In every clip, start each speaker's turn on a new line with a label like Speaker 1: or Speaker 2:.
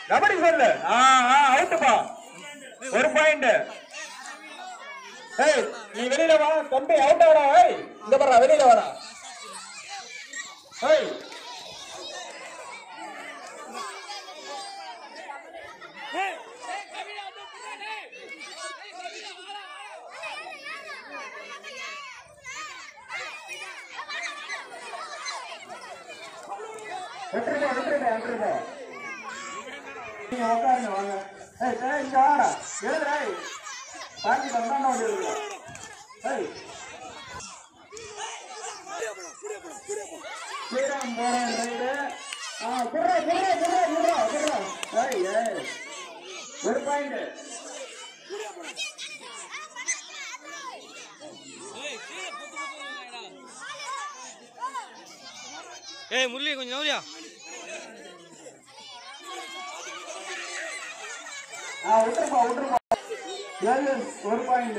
Speaker 1: கபடி சொல்லு ஆ ஆ அவுட்டுப்பா ஒரு பாயிண்ட் ஏய் நீ வெளியில வா தம்பி அவுட் ஆடா ஏய் இங்க பாரு வெளியில வாடா ஏய் விட்டுருப்பா விட்டுருப்பா விட்டுருப்பா நீங்க உட்காருங்க வாங்க ஏய் ஏய் இங்க வாடா எழுதுடா ஏய் பாக்கி தந்தாண்டா வந்து எழுதுடா ஏய் ஸ்ரீராம் போறான் ரைடு ஆ குர்ரா குர்ரா குர்ரா குர்ரா குர்ரா ஏய் ஏய் ஒரு பாயிண்ட்
Speaker 2: ஏய் முரளி கொஞ்சம் நவரியா
Speaker 1: ஆ விட்டுருப்பா விட்டுருப்பா ஏழு ஒரு பாயிண்ட்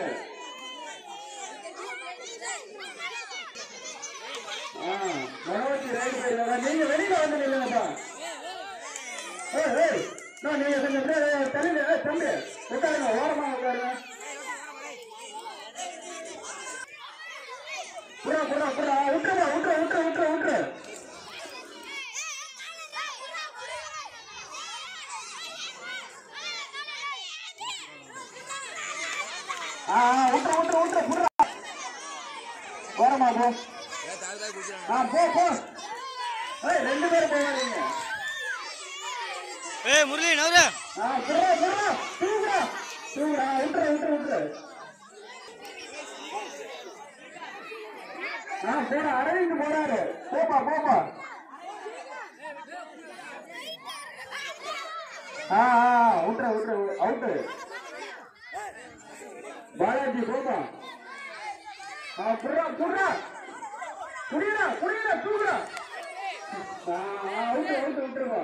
Speaker 1: ஆ மனோஜ் ரைடு போயிருக்காங்க நீங்க வெளியில வந்து நில்லுங்கப்பா ஏய் ஏய் நான் நீங்க கொஞ்சம் அப்படியே தள்ளிடு ஏய் தம்பி உட்காருங்க ஓரமா உட்காருங்க புறா புறா புறா விட்டுருப்பா விட்டுரு விட்டுரு விட்டுரு விட்டுரு ஆ ஆ, விட்டுரு விட்டுரு விட்டுரு புறா ஓரமா போ ஆ போ போ ஏய் ரெண்டு பேரும் போகாதீங்க
Speaker 2: ஏய் முரளி நவரியா
Speaker 1: ஆ புறா புறா தூங்குடா தூங்குடா விட்டுரு விட்டுரு விட்டுரு ஆ போடா அரவிந்த் போறாரு போப்பா போப்பா ஆ ஆ விட்டுரு விட்டுரு அவுட்டு பாலாஜி போப்பா ஆ புறா புறா புரியடா புரியடா தூங்குடா ஆ அவுட்டு அவுட்டு விட்டுருவா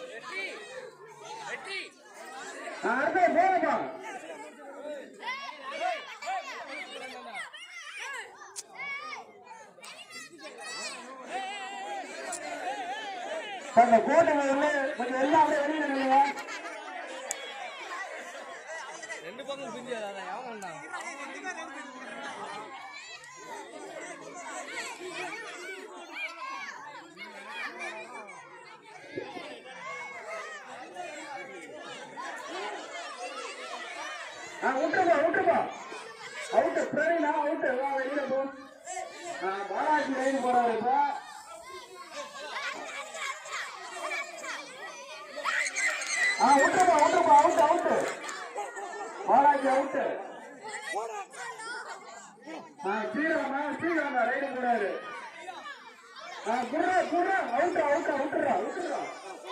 Speaker 1: ஆ அடுத்த போப்பா அந்த கோட்டை உள்ள கொஞ்சம் எல்லாம் அப்படியே வெளியில நில்லுங்க
Speaker 2: ரெண்டு பக்கம் பிரிஞ்சாதா யாவன்டா
Speaker 1: ஆ விட்டுருப்பா விட்டுருப்பா அவுட்டு பிரவீனா அவுட்டு வா வெளியில போ ஆ பாலாஜி லைன் போறாரு இப்ப ஆ விட்டுருப்பா விட்டுருப்பா அவுட்டு அவுட்டு பாலாஜி அவுட்டு ஆ ஸ்ரீராமா ஸ்ரீராமா ரைடு போறாரு ஆ குர்ரா குர்ரா அவுட்டு அவுட்டு விட்டுறா விட்டுறா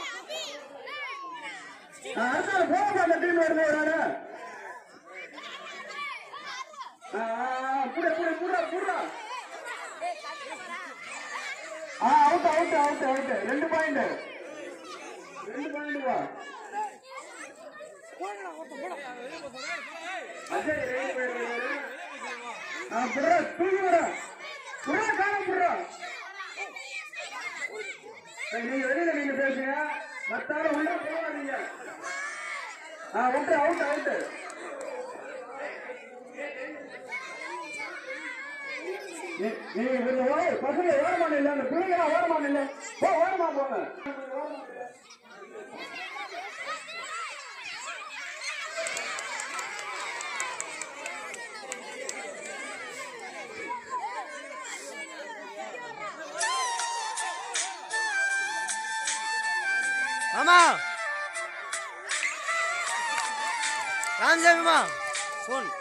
Speaker 1: ஆ அடுத்த போக அந்த டீம் வருது வராரு ஆ புட புட புட புட ஆ அவுட் அவுட் அவுட் அவுட் ரெண்டு பாயிண்ட் ரெண்டு பாயிண்ட் வா அஜய் ரைட் போயிடுறாரு ஆ புட தூக்கி விட புட காண புட நீங்க வெளியில நீங்க பேசுங்க மத்தால உள்ள போகாதீங்க ஆ அவுட் அவுட் அவுட் நீ நீ இந்த ஓ- பசங்க ஓரமான இல்ல அந்த பிள்ளைங்க ஓரமான இல்ல போ ஓரமா போங்க
Speaker 2: மாமா ராமசாமிமா ஃபோன்